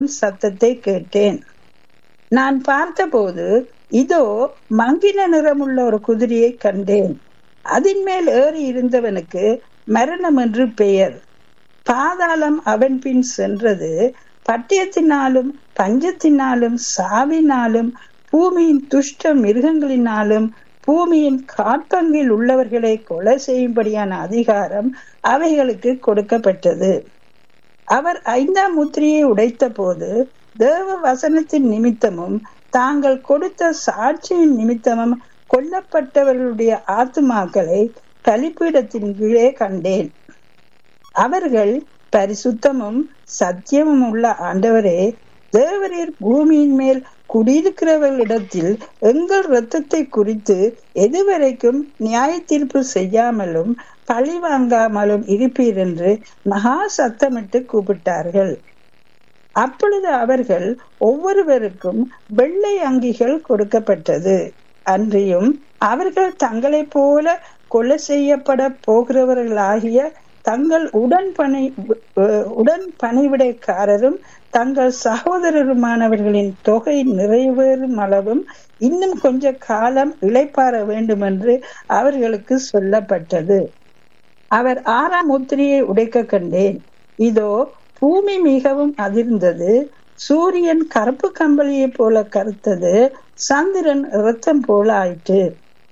சத்தத்தை கேட்டேன் நான் பார்த்தபோது இதோ மங்கின நிறமுள்ள ஒரு குதிரையை கண்டேன் அதன் மேல் ஏறி இருந்தவனுக்கு மரணம் என்று பெயர் பாதாளம் அவன் பின் சென்றது பட்டயத்தினாலும் பஞ்சத்தினாலும் சாவினாலும் பூமியின் துஷ்ட மிருகங்களினாலும் பூமியின் காற்பங்கில் உள்ளவர்களை கொலை செய்யும்படியான அதிகாரம் அவைகளுக்கு கொடுக்கப்பட்டது அவர் ஐந்தாம் முத்திரையை உடைத்த போது தேவ வசனத்தின் நிமித்தமும் தாங்கள் கொடுத்த சாட்சியின் நிமித்தமும் கொல்லப்பட்டவர்களுடைய ஆத்துமாக்களை கலிப்பீடத்தின் கீழே கண்டேன் அவர்கள் பரிசுத்தமும் சத்தியமும் உள்ள ஆண்டவரே தேவரீர் பூமியின் மேல் குடியிருக்கிறவர்களிடத்தில் எங்கள் இரத்தத்தை குறித்து எதுவரைக்கும் நியாய தீர்ப்பு செய்யாமலும் பழி வாங்காமலும் இருப்பீர் என்று மகா சத்தமிட்டு கூப்பிட்டார்கள் அப்பொழுது அவர்கள் ஒவ்வொருவருக்கும் வெள்ளை அங்கிகள் கொடுக்கப்பட்டது அன்றியும் அவர்கள் தங்களைப் போல கொலை செய்யப்பட போகிறவர்களாகிய தங்கள் உடன் பணி உடன் பணிவிடைக்காரரும் தங்கள் சகோதரருமானவர்களின் தொகை நிறைவேறும் அளவும் இன்னும் கொஞ்ச காலம் இளைப்பாற வேண்டும் என்று அவர்களுக்கு சொல்லப்பட்டது அவர் ஆறாம் முத்திரையை உடைக்க கண்டேன் இதோ பூமி மிகவும் அதிர்ந்தது சூரியன் கருப்பு கம்பளியை போல கருத்தது சந்திரன் இரத்தம் போல ஆயிற்று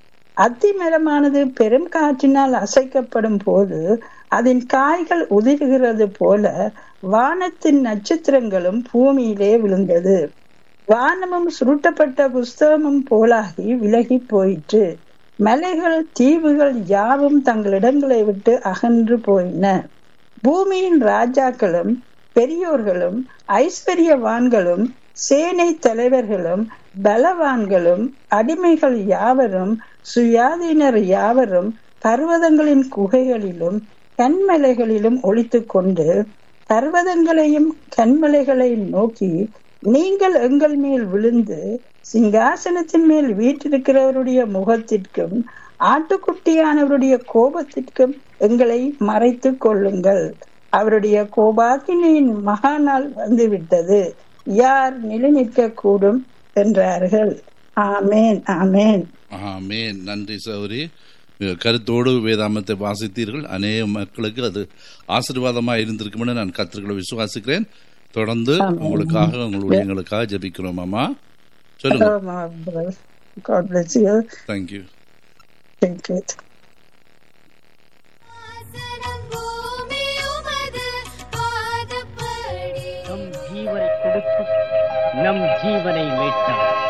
அத்திமரமானது பெரும் காற்றினால் அசைக்கப்படும் போது அதன் காய்கள் உதிர்கிறது போல வானத்தின் நட்சத்திரங்களும் பூமியிலே விழுந்தது வானமும் சுருட்டப்பட்ட புஸ்தகமும் போலாகி விலகி போயிற்று மலைகள் தீவுகள் யாவும் தங்கள் இடங்களை விட்டு அகன்று போயின பூமியின் ராஜாக்களும் பெரியோர்களும் ஐஸ்வர்யவான்களும் சேனை தலைவர்களும் பலவான்களும் அடிமைகள் யாவரும் சுயாதீனர் யாவரும் பர்வதங்களின் குகைகளிலும் கண்மலைகளிலும் ஒழித்து கொண்டு பர்வதங்களையும் கண்மலைகளையும் நோக்கி நீங்கள் எங்கள் மேல் விழுந்து சிங்காசனத்தின் மேல் வீட்டிருக்கிறவருடைய முகத்திற்கும் ஆட்டுக்குட்டியானவருடைய கோபத்திற்கும் எங்களை மறைத்து கொள்ளுங்கள் அவருடைய கோபாக்கினியின் மகாநாள் வந்துவிட்டது யார் நிலைநிற்க கூடும் என்றார்கள் ஆமேன் ஆமேன் ஆமேன் நன்றி சௌரி கருத்தோடு வேதாமத்தை வாசித்தீர்கள் அநேக மக்களுக்கு அது ஆசீர்வாதமாக இருந்திருக்கும் நான் கத்திரிகளை விசுவாசிக்கிறேன் தொடர்ந்து உங்களுக்காக உங்களுடைய எங்களுக்காக ஜபிக்கிறோம் அம்மா சொல்லுங்க God bless you. Thank you. Thank you. நம் ஜீவனை கொடுத்து நம் ஜீவனை மீட்டார்